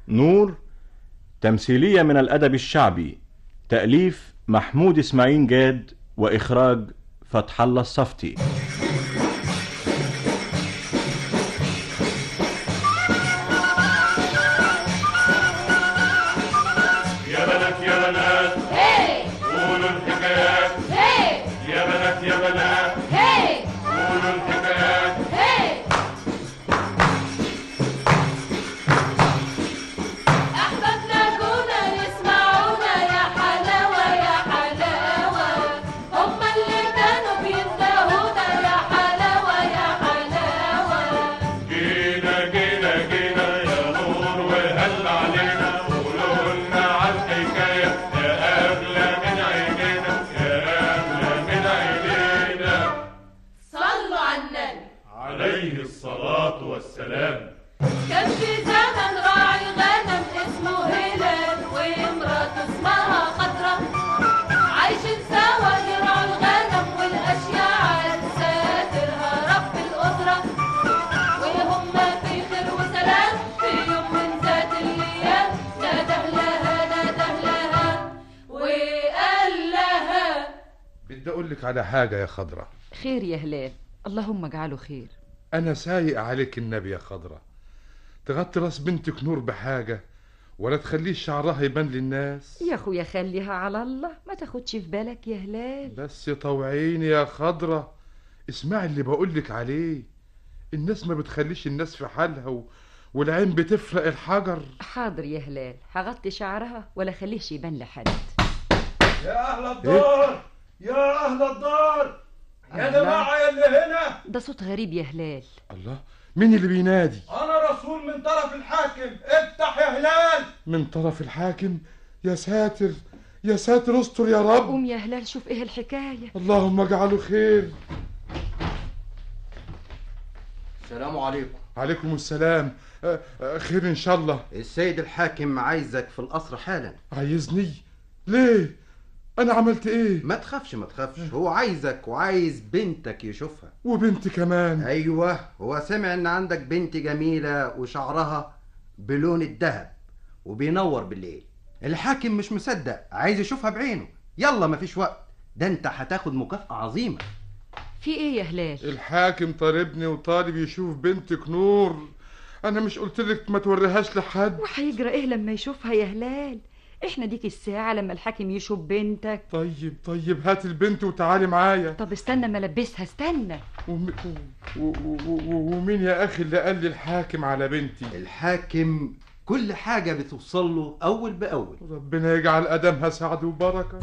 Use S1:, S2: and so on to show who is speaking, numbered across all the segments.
S1: نور تمثيلية من الأدب الشعبي تأليف محمود إسماعيل جاد وإخراج فتح الله الصفتي
S2: يا بنات يا بنات قولوا الحكايات يا بنات يا بنات قولوا الحكايات
S3: أحبابنا كونا يسمعونا يا حلاوة يا حلاوة هم اللي كانوا بيندهونا يا حلاوة يا حلاوة
S2: جينا جينا جينا يا نور وهل علينا قولوا لنا عالحكاية يا أغلى من عينينا يا أغلى من عينينا
S3: صلوا على النبي
S2: عليه الصلاة والسلام
S3: كان في زمن راعي غنم اسمه هلال ومراته اسمها خضرة عايشين سوا يرعوا الغنم والأشياء ساترها رب الأسرة وهم في خير وسلام في يوم من ذات الأيام نده لها نده لها وقال لها
S4: بدي اقول لك على حاجه يا خضره
S5: خير يا هلال اللهم اجعله خير
S4: انا سايق عليك النبي يا خضره تغطي راس بنتك نور بحاجه ولا تخليش شعرها يبان للناس
S5: يا اخويا خليها على الله ما تاخدش في بالك يا هلال
S4: بس طوعيني يا خضره اسمعي اللي بقول لك عليه الناس ما بتخليش الناس في حالها و... والعين بتفرق الحجر
S5: حاضر يا هلال هغطي شعرها ولا خليهش يبان لحد
S6: يا أهل الدار يا أهل الدار يا جماعة يا اللي هنا
S5: ده صوت غريب يا هلال
S4: الله مين اللي بينادي
S6: أنا رسول من طرف الحاكم افتح يا هلال
S4: من طرف الحاكم يا ساتر يا ساتر استر يا رب
S5: قوم يا هلال شوف ايه الحكايه
S4: اللهم اجعله خير
S7: السلام عليكم
S4: عليكم السلام آه، آه، خير ان شاء الله
S7: السيد الحاكم عايزك في القصر حالا
S4: عايزني ليه انا عملت ايه
S7: ما تخافش ما تخافش هو عايزك وعايز بنتك يشوفها
S4: وبنتي كمان
S7: ايوه هو سمع ان عندك بنت جميلة وشعرها بلون الذهب وبينور بالليل الحاكم مش مصدق عايز يشوفها بعينه يلا مفيش وقت ده انت هتاخد مكافأة عظيمة
S5: في ايه يا هلال
S4: الحاكم طالبني وطالب يشوف بنتك نور انا مش قلت لك ما توريهاش لحد
S5: وهيجرى ايه لما يشوفها يا هلال احنا ديك الساعه لما الحاكم يشوف بنتك
S4: طيب طيب هات البنت وتعالي معايا
S5: طب استنى ما البسها استنى
S4: وم... و... و... و... ومين يا اخي اللي قال لي الحاكم على بنتي
S7: الحاكم كل حاجة بتوصل له أول بأول
S4: ربنا يجعل ادمها سعد وبركه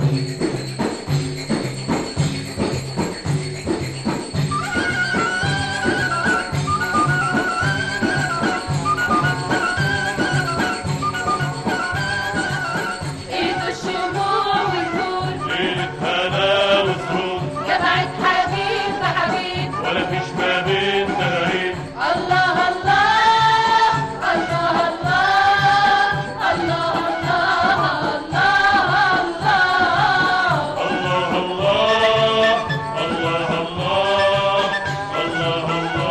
S3: ايده الشموع والنور
S2: ليلة هنا وسرور
S3: جمعت حبيب بحبيب
S2: ولا فيش ما بيننا غريب
S3: الله الله الله الله الله الله الله الله
S2: الله الله الله الله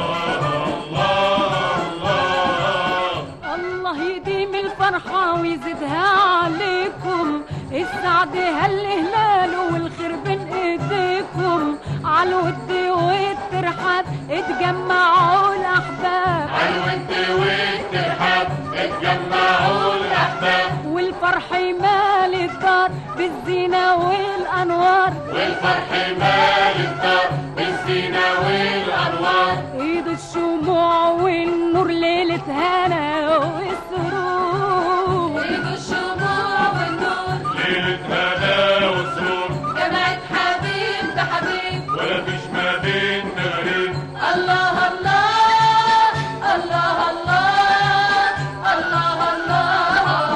S2: الله الله
S8: الله يديم الفرحة ويزيدها عليكم السعد هالهلال والخير بين ايديكم عالود والترحاب اتجمعوا الاحباب
S2: عالود والترحاب اتجمعوا الأحباب
S8: والفرح مال الدار بالزينة والانوار
S2: والفرح مال الدار بالزينة والأنوار
S8: ايد الشموع والنور ليلة هنا والسرور
S3: ايده الشموع والنور
S2: ليلة هنا وسرور
S3: جمعت حبيب بحبيب
S2: ولا فيش ما بيننا غريب
S3: الله الله الله الله الله الله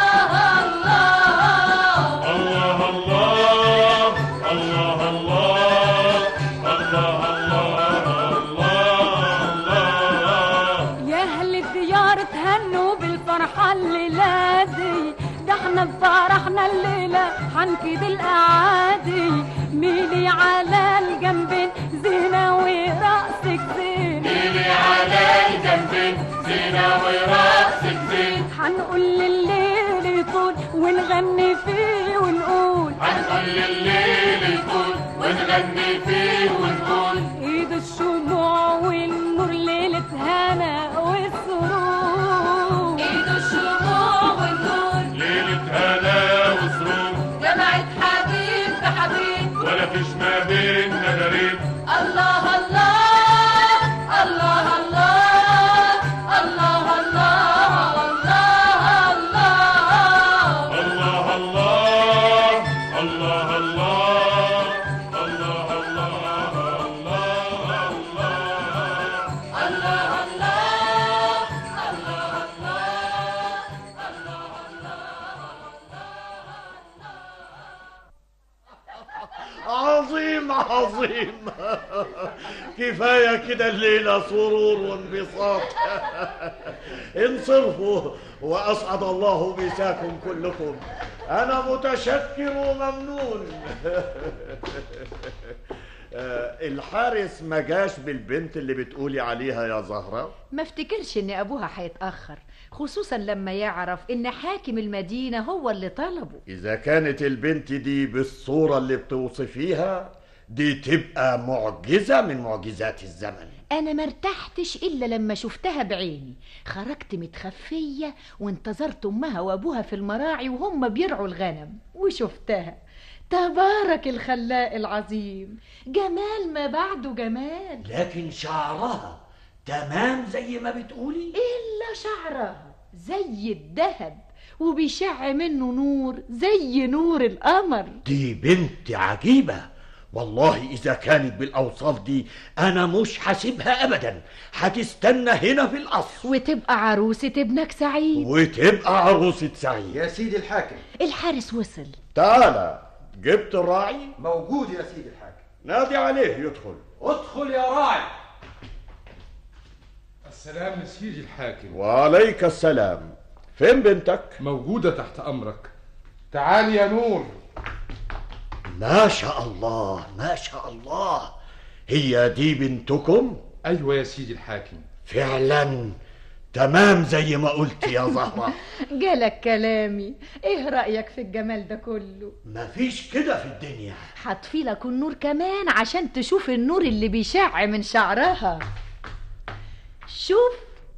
S3: الله الله
S2: الله الله الله الله الله الله الله
S8: يا اهل الديار تهنوا بالفرحة الليلة دي ده احنا بفرحنا الليلة حنكد الاعادي ميلي على الجنبين زينة ورقصك زين
S2: اللي على الجنبين زينة ورقصك زين
S8: هنقول لليل يطول ونغني فيه ونقول
S2: هنقول الليل يطول ونغني فيه ونقول
S8: ايد الشموع والنور ليلة هنا والسرور
S3: ايد الشموع والنور
S2: ليلة هنا وسرور
S3: جمعت حبيب بحبيب
S2: ولا فيش ما بيننا غريب
S3: الله الله الله الله الله الله الله الله
S2: الله الله الله الله الله الله الله الله
S3: الله الله
S9: عظيم عظيم كفاية كده الليلة سرور وانبساط انصرفوا وأسعد الله مساكم كلكم أنا متشكر وممنون آه، الحارس ما جاش بالبنت اللي بتقولي عليها يا زهرة
S5: ما افتكرش ان ابوها هيتاخر خصوصا لما يعرف ان حاكم المدينه هو اللي طلبه
S9: إذا كانت البنت دي بالصورة اللي بتوصفيها دي تبقى معجزة من معجزات الزمن
S5: انا ما ارتحتش الا لما شفتها بعيني خرجت متخفيه وانتظرت امها وابوها في المراعي وهم بيرعوا الغنم وشفتها تبارك الخلاق العظيم جمال ما بعده جمال
S9: لكن شعرها تمام زي ما بتقولي
S5: الا شعرها زي الذهب وبيشع منه نور زي نور القمر
S9: دي بنت عجيبة والله إذا كانت بالأوصاف دي أنا مش حاسبها أبدا هتستنى هنا في القصر
S5: وتبقى عروسة ابنك سعيد
S9: وتبقى عروسة سعيد
S7: يا سيدي الحاكم
S5: الحارس وصل
S9: تعالى جبت الراعي
S7: موجود يا سيدي الحاكم
S9: نادي عليه يدخل
S6: ادخل يا راعي السلام لسيدي الحاكم
S9: وعليك السلام فين بنتك
S4: موجودة تحت أمرك تعال يا نور
S9: ما شاء الله ما شاء الله هي دي بنتكم
S4: أيوة يا سيدي الحاكم
S9: فعلا تمام زي ما قلت يا زهرة
S5: جالك كلامي ايه رأيك في الجمال ده كله
S9: مفيش كده في الدنيا
S5: هطفي لك النور كمان عشان تشوف النور اللي بيشع من شعرها شوف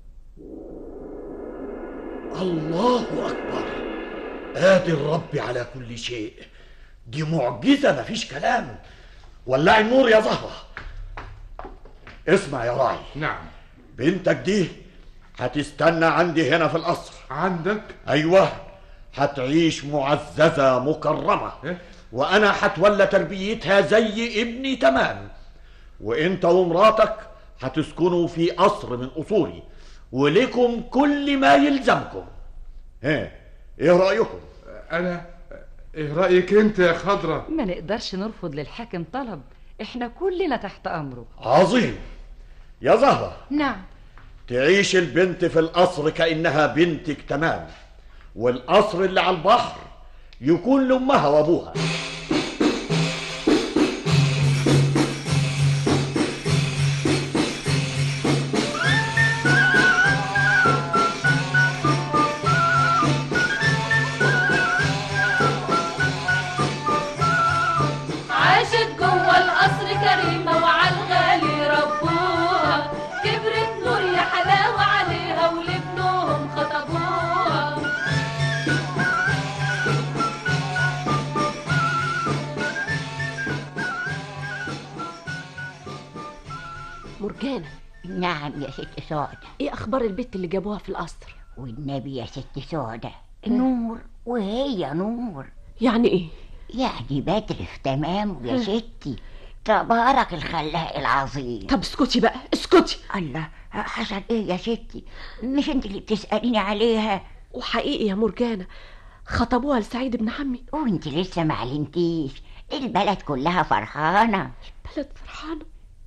S9: الله أكبر قادر ربي على كل شيء دي معجزة مفيش كلام ولعي النور يا زهرة اسمع يا راعي
S4: نعم
S9: بنتك دي هتستنى عندي هنا في القصر
S4: عندك
S9: أيوة هتعيش معززة مكرمة
S4: إيه؟
S9: وأنا هتولى تربيتها زي ابني تمام وانت ومراتك هتسكنوا في قصر من قصوري ولكم كل ما يلزمكم ايه ايه رأيكم
S4: أنا إيه رأيك أنت يا خضرة
S5: ما نقدرش نرفض للحاكم طلب احنا كلنا تحت امره
S9: عظيم يا زهرة
S5: نعم
S9: تعيش البنت في القصر كأنها بنتك تمام والقصر اللي على البحر يكون لأمها وأبوها
S3: عاشت جوه القصر كريمة وعلى الغالي ربوها كبرت نور يا حلاوة عليها ولابنهم خطبوها
S10: مرجانة
S11: نعم يا ست سعدة
S10: ايه اخبار البت اللي جابوها في القصر
S11: والنبي يا ست سعدة نور وهي نور
S10: يعني ايه
S11: يعني بدر في تمام يا ستي تبارك الخلاق العظيم
S10: طب اسكتي بقى اسكتي
S11: الله حصل ايه يا ستي مش انت اللي بتسأليني عليها
S10: وحقيقي يا مرجانة خطبوها لسعيد ابن عمي
S11: وانت لسه ما علمتيش البلد كلها فرحانة
S10: بلد فرحانة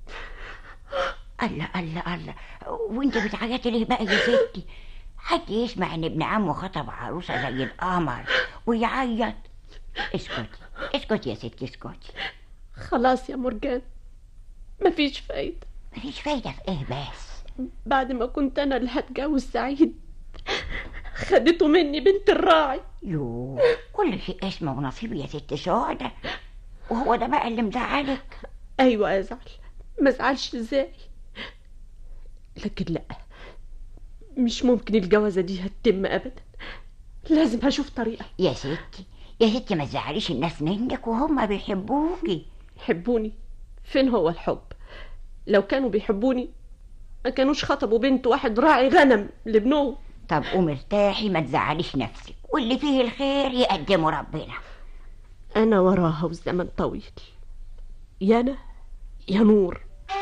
S11: الله الله الله وانت بتعيطي ليه بقى يا ستي حد يسمع ان ابن عمه خطب عروسة زي القمر ويعيط اسكتي اسكتي يا ستي اسكتي
S10: خلاص يا مرجان مفيش فايدة
S11: مفيش فايدة في ايه بس
S10: بعد ما كنت انا اللي هتجوز سعيد خدته مني بنت الراعي
S11: يو كل شيء اسمه ونصيب يا ست سعدة وهو ده بقى اللي مزعلك
S10: ايوه ازعل ما ازعلش ازاي لكن لا مش ممكن الجوازه دي هتتم ابدا لازم هشوف طريقه
S11: يا ستي يا ستي ما تزعليش الناس منك وهم بيحبوكي
S10: يحبوني فين هو الحب لو كانوا بيحبوني ما كانوش خطبوا بنت واحد راعي غنم لابنهم
S11: طب قومي ارتاحي ما تزعليش نفسك واللي فيه الخير يقدمه ربنا
S10: انا وراها والزمن طويل يا انا يا نور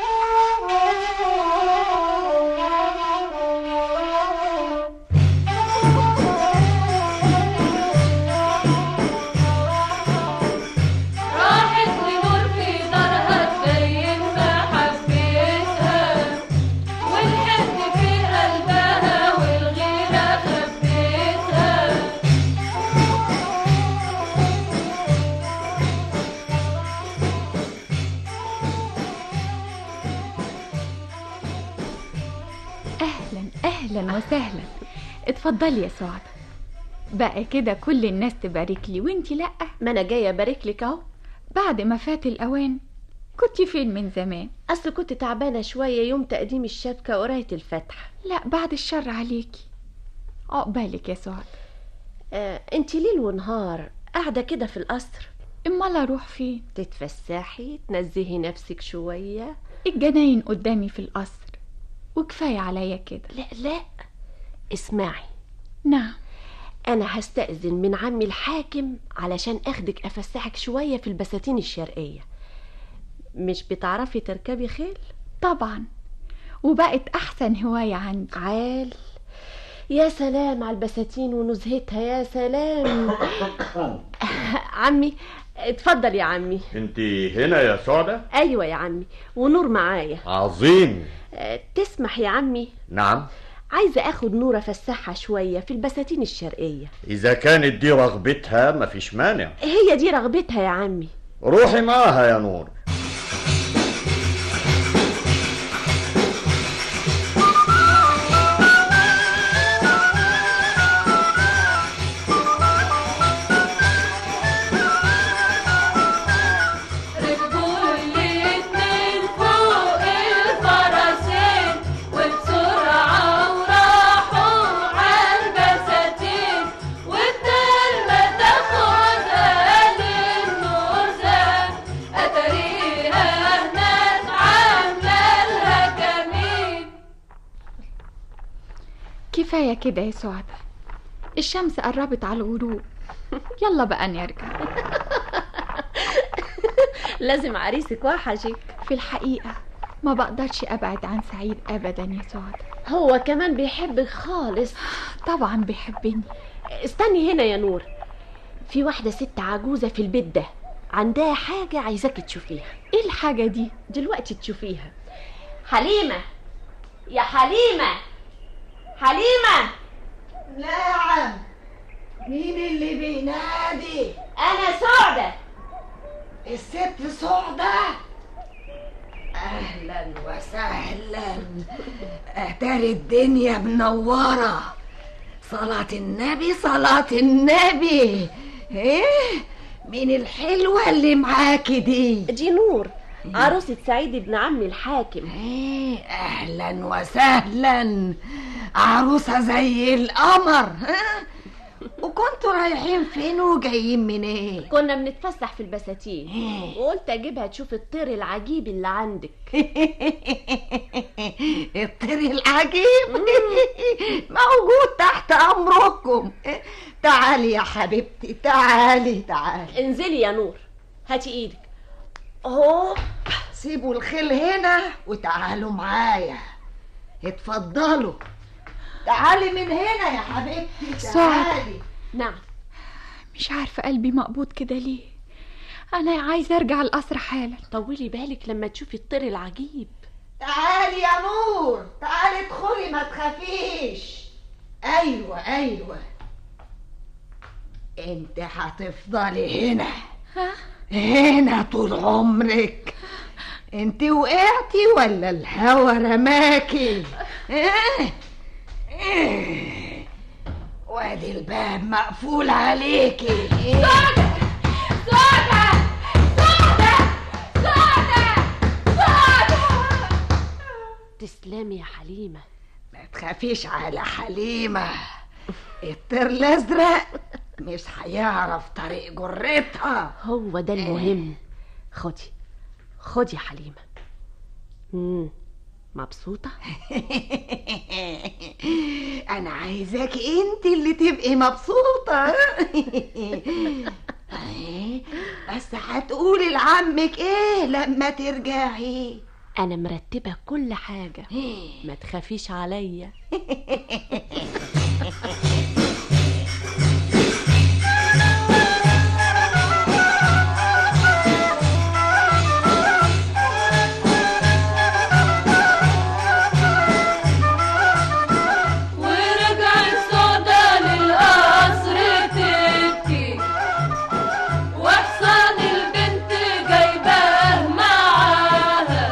S3: راحت لنور في دارها تبين محبتها والحب في قلبها والغيرة خبتها
S12: اهلا اهلا وسهلا اتفضلي يا سعد بقى كده كل الناس تبارك لي وانتي لا
S10: ما انا جايه ابارك لك اهو
S12: بعد ما فات الاوان كنت فين من زمان
S10: اصل كنت تعبانه شويه يوم تقديم الشبكه وقرايه الفاتحه
S12: لا بعد الشر عليكي عقبالك يا سعد
S10: آه انت ليل ونهار قاعده كده في القصر
S12: امال اروح فين
S10: تتفسحي تنزهي نفسك شويه
S12: الجناين قدامي في القصر وكفايه عليا كده
S10: لا لا اسمعي
S12: نعم
S10: انا هستأذن من عمي الحاكم علشان اخدك افسحك شويه في البساتين الشرقيه مش بتعرفي تركبي خيل
S12: طبعا وبقت احسن هوايه عندي
S10: عال يا سلام على البساتين ونزهتها يا سلام عمي اتفضل يا عمي
S9: انت هنا يا سعدة
S10: ايوه يا عمي ونور معايا
S9: عظيم
S10: أه، تسمح يا عمي
S9: نعم
S10: عايزه اخد نور افسحها شويه في البساتين الشرقيه
S9: اذا كانت دي رغبتها مفيش مانع
S10: هي دي رغبتها يا عمي
S9: روحي معاها يا نور
S3: ركبوا الاتنين فوق الفرسين وبسرعة وراحوا عالبساتين وبدل ما تاخدها للنورزان أتاريها هناك عاملة لها كمين
S12: كفايه كده يا سعد الشمس قربت على الغروب يلا بقى نرجع
S10: لازم عريسك وحشك
S12: في الحقيقه ما بقدرش ابعد عن سعيد ابدا يا سعد
S10: هو كمان بيحبك خالص
S12: طبعا بيحبني
S10: استني هنا يا نور في واحدة ست عجوزة في البيت ده عندها حاجة عايزاك تشوفيها
S12: ايه الحاجه دي
S10: دلوقتي تشوفيها حليمة يا حليمة حليمة
S13: نعم مين اللي بينادي
S10: أنا سعدة
S13: الست سعدة أهلا وسهلا أتاري الدنيا منورة صلاة النبي صلاة النبي إيه مين الحلوة اللي معاكي دي
S10: دي نور عروسة سعيد ابن عمي الحاكم
S13: إيه أهلا وسهلا عروسة زي القمر ها؟ وكنتوا رايحين فين وجايين منين
S10: كنا بنتفسح في البساتين وقلت اجيبها تشوف الطير العجيب اللي عندك
S13: الطير العجيب موجود تحت امركم تعالي يا حبيبتي تعالي تعالي
S10: انزلي يا نور هاتي ايدك اهو
S13: سيبوا الخيل هنا وتعالوا معايا اتفضلوا تعالي من هنا يا حبيبتي
S12: سعد.
S13: تعالي
S10: نعم
S12: مش عارفه قلبي مقبوض كده ليه انا عايزه ارجع القصر حالا
S10: طولي بالك لما تشوفي الطير العجيب
S13: تعالي يا نور تعالي ادخلي ما تخافيش ايوه ايوه انت هتفضلي هنا
S12: ها
S13: هنا طول عمرك انت وقعتي ولا الهوا رماكي إيه؟ إيه؟ وادي الباب مقفول عليكي إيه؟
S3: سعدة سعدة سعدة سعدة
S10: تسلمي يا حليمة
S13: ما تخافيش على حليمة الطير الازرق مش هيعرف طريق جرتها
S10: هو ده المهم خدي خدي يا حليمة مم. مبسوطة؟
S13: انا عايزاك انت اللي تبقي مبسوطة إيه؟ بس هتقولي لعمك ايه لما ترجعي
S10: أنا مرتبة كل حاجة ما تخافيش عليا
S3: ورجعت سعدة للقصر تبكي وحصان البنت جايباه معاها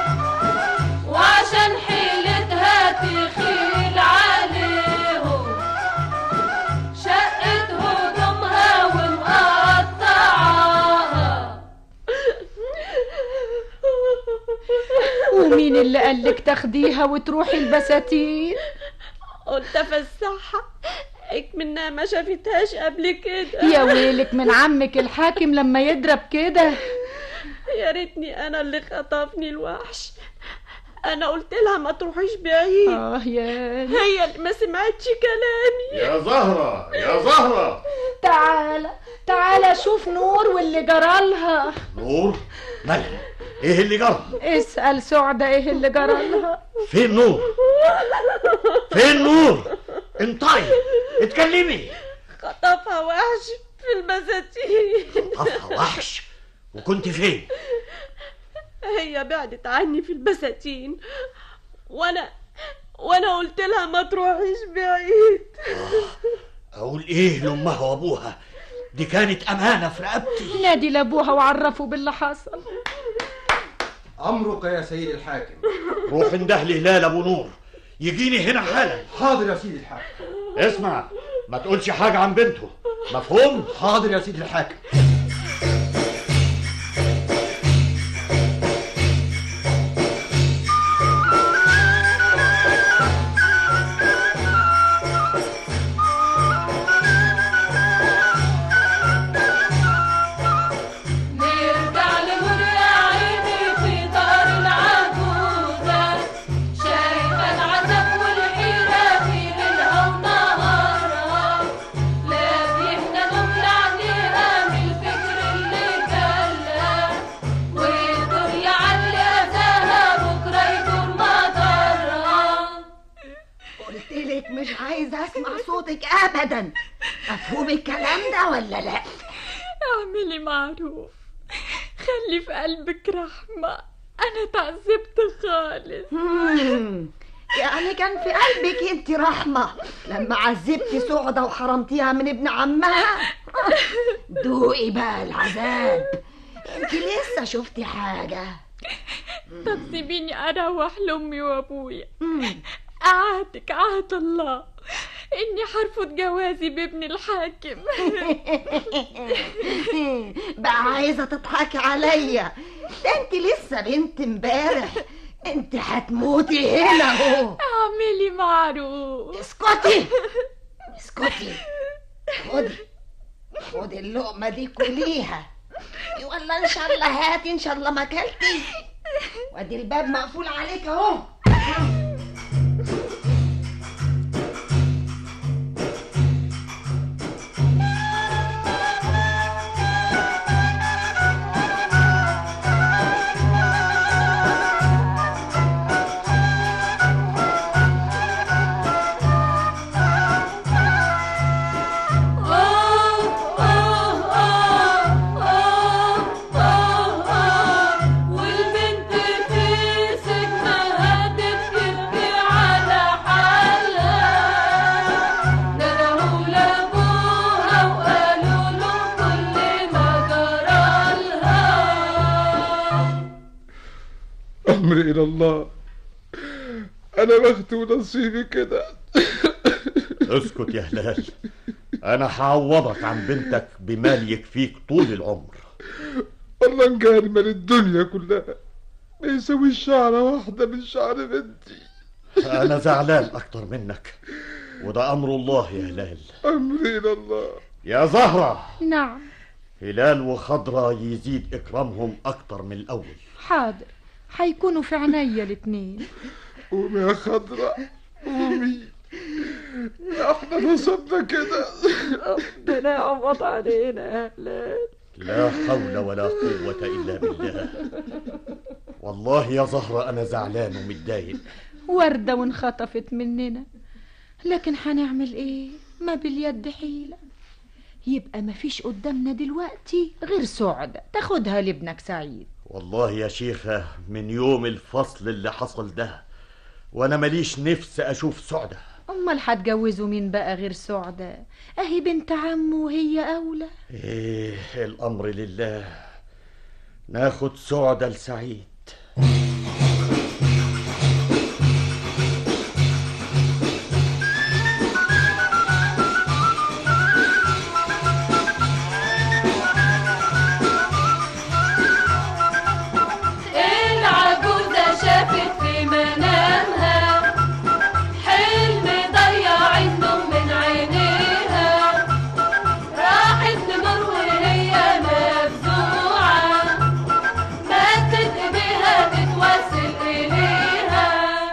S3: وعشان حيلتها تخيل عليهم شقت هدومها ومقطعاها
S5: ومين اللي قالك تاخديها وتروحي البساتين
S10: قلت افسحها اكمنها ما شافتهاش قبل كده
S5: يا ويلك من عمك الحاكم لما يضرب كده
S10: يا ريتني انا اللي خطفني الوحش انا قلت لها ما تروحيش بعيد
S5: اه يا
S10: هي اللي ما سمعتش كلامي
S9: يا زهرة يا زهرة
S5: تعالى تعالى شوف نور واللي جرالها
S9: نور مالها ايه اللي جرى
S5: اسأل سعدة ايه اللي جرالها
S9: فين نور فين نور انطقي اتكلمي
S10: خطفها وحش في البساتين
S9: طفها وحش وكنت فين
S10: هي بعدت عني في البساتين وانا وانا قلت لها ما تروحيش بعيد
S9: اقول ايه لامها وابوها دي كانت امانه في رقبتي
S5: نادي لابوها وعرفوا باللي حصل
S7: أمرك يا سيد الحاكم
S9: روح انده لي هلال ابو نور يجيني هنا حالا
S7: حاضر يا سيدي الحاكم
S9: اسمع ما تقولش حاجه عن بنته مفهوم
S7: حاضر يا سيدي الحاكم
S3: نرجع لنور يا عيني في دار العجوزة شايفة العذاب والحيرة في ليلها ونهارها لا بيهدى نمر عليها من الفكر اللي جالها والدنيا على أذاها بكرة يكون مطرها
S13: قلت لك مش عايزة اسمع صوتك ابدا مفهوم الكلام ده ولا لا
S12: اعملي معروف خلي في قلبك رحمة أنا تعذبت خالص
S13: مم. يعني كان في قلبك انت رحمة لما عذبتي سعدة وحرمتيها من ابن عمها دوقي بقى العذاب انت لسه شفتي حاجة
S12: طب سيبيني أروح لأمي وأبويا أعهدك عهد الله إني حرفض جوازي بابن الحاكم
S13: بقى عايزة تضحكي عليا ده انت لسه بنت امبارح انت هتموتي هنا اهو
S12: اعملي معروف
S13: اسكتي اسكتي خدي خدي اللقمة دي كليها ولا ان شاء الله هاتي ان شاء الله ما اكلتي وادي الباب مقفول عليك اهو
S3: والبنت في سجنها تبكي على حالها ندهوا لابوها وقالوا له كل ما جرالها
S4: أمري إلى الله انا بختي ونصيبي كده
S9: اسكت يا هلال انا هعوضك عن بنتك بمال يكفيك طول العمر
S4: والله ان كان مال الدنيا كلها ما يسويش شعرة واحدة من شعر بنتي
S9: انا زعلان اكتر منك وده امر الله يا هلال
S4: امرين الله
S9: يا زهرة
S5: نعم
S9: هلال وخضرة يزيد اكرامهم اكتر من الاول
S5: حاضر هيكونوا في عينيا الاتنين
S4: قومي يا خضرة قومي احنا نصبنا كده
S8: ربنا يعوض علينا يا هلال
S9: لا حول ولا قوة الا بالله والله يا زهرة انا زعلان ومتضايق
S5: وردة وانخطفت مننا لكن هنعمل ايه ما باليد حيلة يبقى مفيش قدامنا دلوقتي غير سعدة تاخدها لابنك سعيد
S9: والله يا شيخة من يوم الفصل اللي حصل ده وانا ماليش نفس اشوف سعدة
S5: امال هتجوزوا مين بقى غير سعدة اهي بنت عمه وهي اولى
S9: ايه الامر لله ناخد سعدة لسعيد
S3: العجوزة شافت في منامها حلم ضيع النوم من عينيها راحت تمر وهي مفزوعة مدت ايديها تتوسل اليها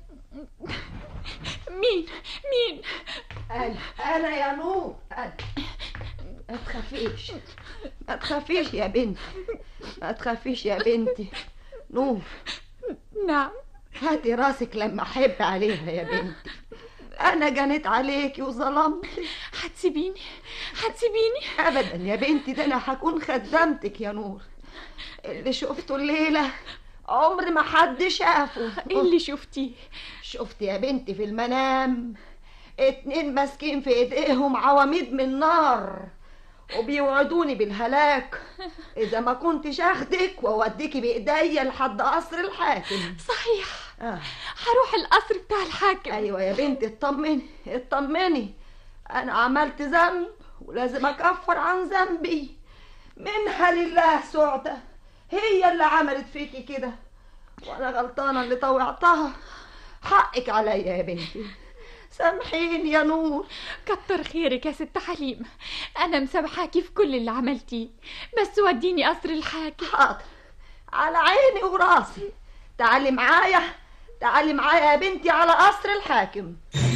S12: مين مين
S13: انا انا يا نور انا ما تخافيش ما تخافيش يا بنتي ما تخافيش يا بنتي نور
S12: نعم
S13: هاتي راسك لما احب عليها يا بنتي انا جنيت عليكي وظلمتك
S12: هتسيبيني هتسيبيني
S13: ابدا يا بنتي ده انا هكون خدمتك يا نور اللي شفته الليله عمر ما حد شافه
S12: ايه اللي شفتيه
S13: شفت يا بنتي في المنام اتنين ماسكين في ايديهم عواميد من نار وبيوعدوني بالهلاك اذا ما كنتش اخدك واوديكي بايديا لحد قصر الحاكم
S12: صحيح
S13: آه.
S12: هروح القصر بتاع الحاكم
S13: ايوه يا بنتي اطمني اطمني انا عملت ذنب ولازم اكفر عن ذنبي منها لله سعدة هي اللي عملت فيكي كده وانا غلطانه اللي طوعتها حقك عليا يا بنتي سامحيني يا نور
S12: كتر خيرك يا ست حليمة أنا مسامحاكي في كل اللي عملتيه بس وديني قصر الحاكم
S13: حاضر على عيني وراسي تعالي معايا تعالي معايا يا بنتي على قصر الحاكم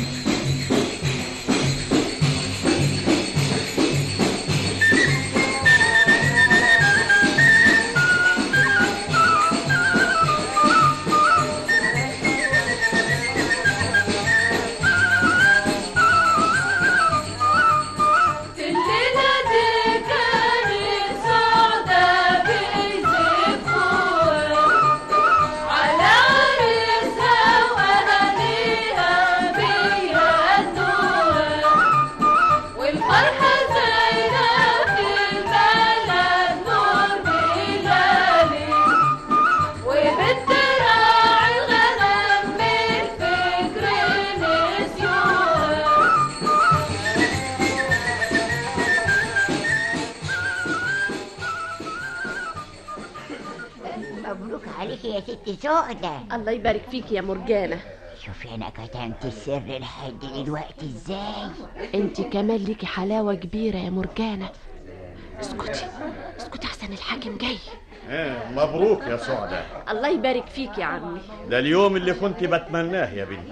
S3: الليلة دي كانت سعدة بيزفوها على عريسها وأهاليها بيهنوها والفرحة زايدة في البلد نور بلالي وبنت راعي الغنم بالفكر نسيوها
S11: مبروك عليك يا ست سعدة
S10: الله يبارك فيك يا مرجانة
S11: شوفي انا كتمت السر لحد دلوقتي ازاي
S10: انت كمان ليكي حلاوة كبيرة يا مرجانة اسكتي اسكتي احسن الحاكم جاي
S9: إيه مبروك يا سعدة
S10: الله يبارك فيك يا عمي
S9: ده اليوم اللي كنت بتمناه يا بنتي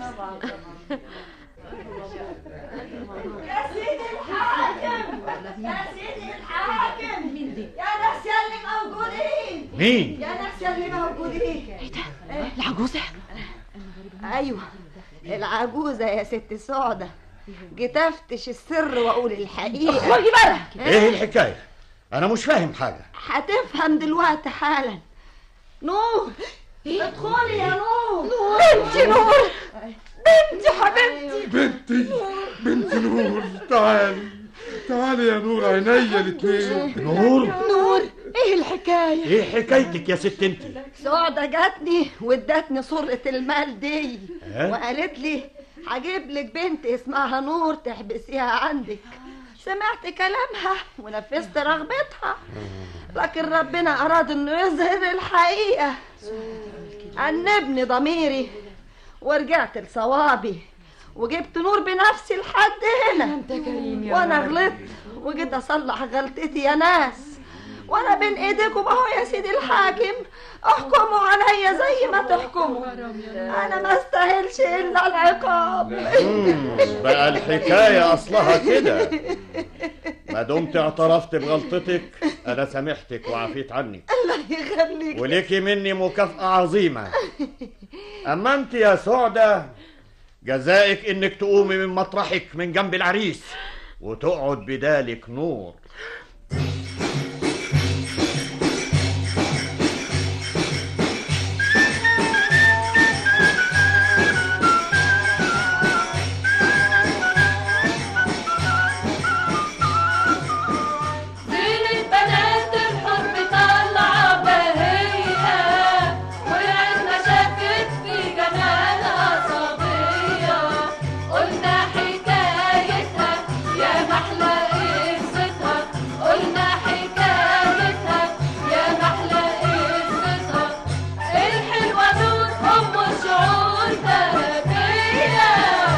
S3: يا سيدي الحاكم يا سيدي الحاكم مين دي؟ يا ناس يلي موجودين
S9: مين؟
S13: يا ناس يلي موجودين ايه ده
S10: العجوزة
S13: ايوه العجوزة يا ست سعدة جيت افتش السر واقول الحقيقة
S9: اخرجي بره ايه الحكاية انا مش فاهم حاجة
S13: هتفهم دلوقتي حالا نور ادخلي يا نور
S3: بنتي نور بنتي حبيبتي
S4: بنتي بنت نور تعالي تعالي يا نور عينيا الاتنين
S9: نور
S3: نور
S13: ايه الحكايه
S9: ايه حكايتك يا ست انت
S13: سعدة جاتني وادتني صرة المال دي
S9: ها؟
S13: وقالت لي هجيب لك بنت اسمها نور تحبسيها عندك سمعت كلامها ونفذت رغبتها لكن ربنا أراد إنه يظهر الحقيقة أنبني ضميري ورجعت لصوابي وجبت نور بنفسي لحد هنا انت
S8: كريم يا
S13: وانا
S8: رب.
S13: غلطت وجيت اصلح غلطتي يا ناس وانا بين ايديكم اهو يا سيدي الحاكم احكموا عليا زي ما تحكموا انا ما استاهلش الا العقاب
S9: بقى الحكاية أصلها كده ما دمت اعترفت بغلطتك أنا سامحتك وعفيت عنك
S13: الله يخليك
S9: وليكي مني مكافأة عظيمة أما أنت يا سعدة جزائك إنك تقومي من مطرحك من جنب العريس وتقعد بدالك نور
S8: زين البنات الحر طالعة بهية والعين شافت في جمالها صبية قلنا حكايتها يا محلى قصتها قلنا حكايتها يا محلى قصتها الحلوة دول أم الشعور ذهبية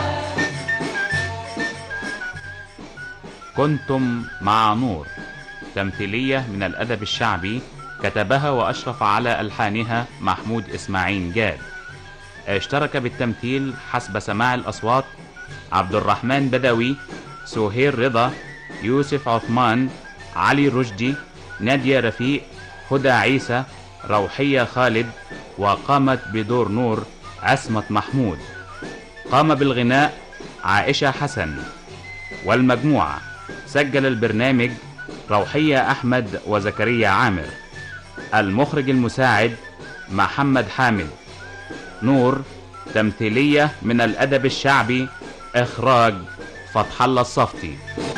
S14: كنتم مع نور تمثيلية من الأدب الشعبي كتبها وأشرف على ألحانها محمود إسماعيل جاد اشترك بالتمثيل حسب سماع الأصوات عبد الرحمن بدوي سهير رضا يوسف عثمان علي رشدي نادية رفيق هدى عيسى روحية خالد وقامت بدور نور عصمت محمود قام بالغناء عائشة حسن والمجموعة سجل البرنامج روحية أحمد وزكريا عامر المخرج المساعد محمد حامد نور تمثيلية من الأدب الشعبي إخراج فتح الله الصفتي